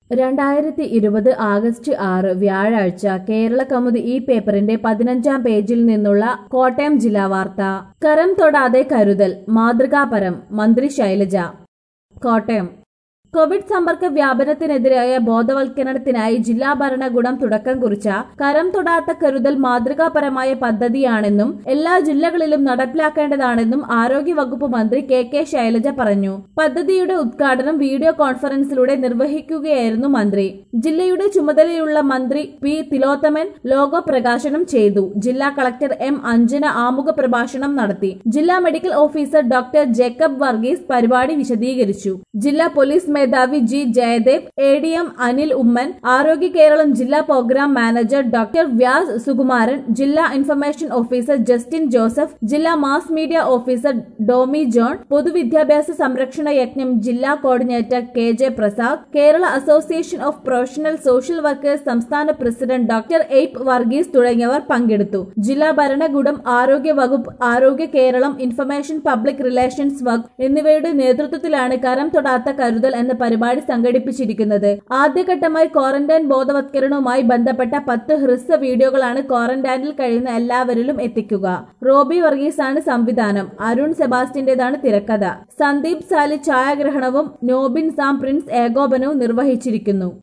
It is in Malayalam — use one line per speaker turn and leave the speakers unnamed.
രണ്ടായിരത്തി ഇരുപത് ആഗസ്റ്റ് ആറ് വ്യാഴാഴ്ച കേരള കൗമുദി ഈ പേപ്പറിന്റെ പതിനഞ്ചാം പേജിൽ നിന്നുള്ള കോട്ടയം ജില്ലാ വാർത്ത കരം തൊടാതെ കരുതൽ മാതൃകാപരം മന്ത്രി ശൈലജ കോട്ടയം കോവിഡ് സമ്പർക്ക വ്യാപനത്തിനെതിരായ ബോധവൽക്കരണത്തിനായി ജില്ലാ ഭരണകൂടം തുടക്കം കുറിച്ച കരം തൊടാത്ത കരുതൽ മാതൃകാപരമായ പദ്ധതിയാണെന്നും എല്ലാ ജില്ലകളിലും നടപ്പിലാക്കേണ്ടതാണെന്നും ആരോഗ്യ വകുപ്പ് മന്ത്രി കെ കെ ശൈലജ പറഞ്ഞു പദ്ധതിയുടെ ഉദ്ഘാടനം വീഡിയോ കോൺഫറൻസിലൂടെ നിർവഹിക്കുകയായിരുന്നു മന്ത്രി ജില്ലയുടെ ചുമതലയുള്ള മന്ത്രി പി തിലോത്തമൻ ലോഗോ പ്രകാശനം ചെയ്തു ജില്ലാ കളക്ടർ എം അഞ്ജന ആമുഖ പ്രഭാഷണം നടത്തി ജില്ലാ medical officer doctor Jacob Varghese പരിപാടി വിശദീകരിച്ചു ജില്ലാ പോലീസ് മേധാവി G Jayadev A D M Anil Oommen Arogya Keralam ജില്ലാ program manager doctor Vyas Sukumaran ജില്ലാ ഇൻഫർമേഷൻ ഓഫീസർ ജസ്റ്റിൻ ജോസഫ് ജില്ലാ mass media officer Domi John പൊതുവിദ്യാഭ്യാസ സംരക്ഷണ യജ്ഞം ജില്ലാ coordinator K J Prasad Kerala association of professional social workers സംസ്ഥാന പ്രസിഡന്റ് ഡോക്ടർ എയ്പ് വർഗീസ് തുടങ്ങിയവർ പങ്കെടുത്തു ജില്ലാ ഭരണകൂടം ആരോഗ്യ വകുപ്പ് ആരോഗ്യ കേരളം ഇൻഫർമേഷൻ പബ്ലിക് റിലേഷൻസ് വകുപ്പ് എന്നിവയുടെ നേതൃത്വത്തിലാണ് കരം തൊടാത്ത കരുതൽ എന്ന പരിപാടി സംഘടിപ്പിച്ചിരിക്കുന്നത് ആദ്യഘട്ടമായി ക്വാറന്റൈൻ ബോധവത്കരണവുമായി ബന്ധപ്പെട്ട പത്ത് ഹ്രസ്വ വീഡിയോകളാണ് ക്വാറന്റൈനിൽ കഴിയുന്ന എല്ലാവരിലും എത്തിക്കുക റോബി വർഗീസാണ് സംവിധാനം അരുൺ സെബാസ്റ്റ്യന്റേതാണ് തിരക്കഥ സന്ദീപ് സാലി ഛായാഗ്രഹണവും നോബിൻ സാം പ്രിൻസ് ഏകോപനവും നിർവഹിച്ചിരിക്കുന്നു